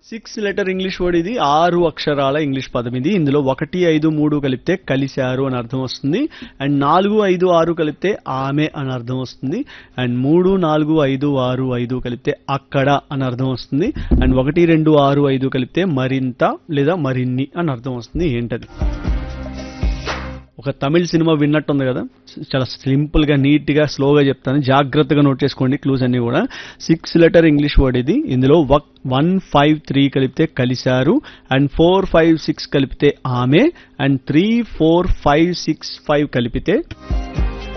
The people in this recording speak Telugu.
సిక్స్ లెటర్ ఇంగ్లీష్ వర్డ్ ఇది ఆరు అక్షరాల ఇంగ్లీష్ పదం ఇది ఇందులో ఒకటి ఐదు మూడు కలిపితే కలిశారు అని అర్థం వస్తుంది అండ్ నాలుగు ఐదు ఆరు కలిపితే ఆమె అని అర్థం వస్తుంది అండ్ మూడు నాలుగు ఐదు ఆరు ఐదు కలిపితే అక్కడ అని అర్థం వస్తుంది అండ్ ఒకటి రెండు ఆరు ఐదు కలిపితే మరింత లేదా మరిన్ని అని అర్థం వస్తుంది ఏంటది ఒక తమిళ్ సినిమా విన్నట్టుంది కదా చాలా సింపుల్ గా నీట్ గా స్లోగా చెప్తాను జాగ్రత్తగా నోట్ చేసుకోండి క్లూస్ అన్ని కూడా సిక్స్ లెటర్ ఇంగ్లీష్ వర్డ్ ఇది ఇందులో వన్ ఫైవ్ త్రీ కలిపితే కలిశారు అండ్ ఫోర్ ఫైవ్ సిక్స్ కలిపితే ఆమె and three four five six five కలిపితే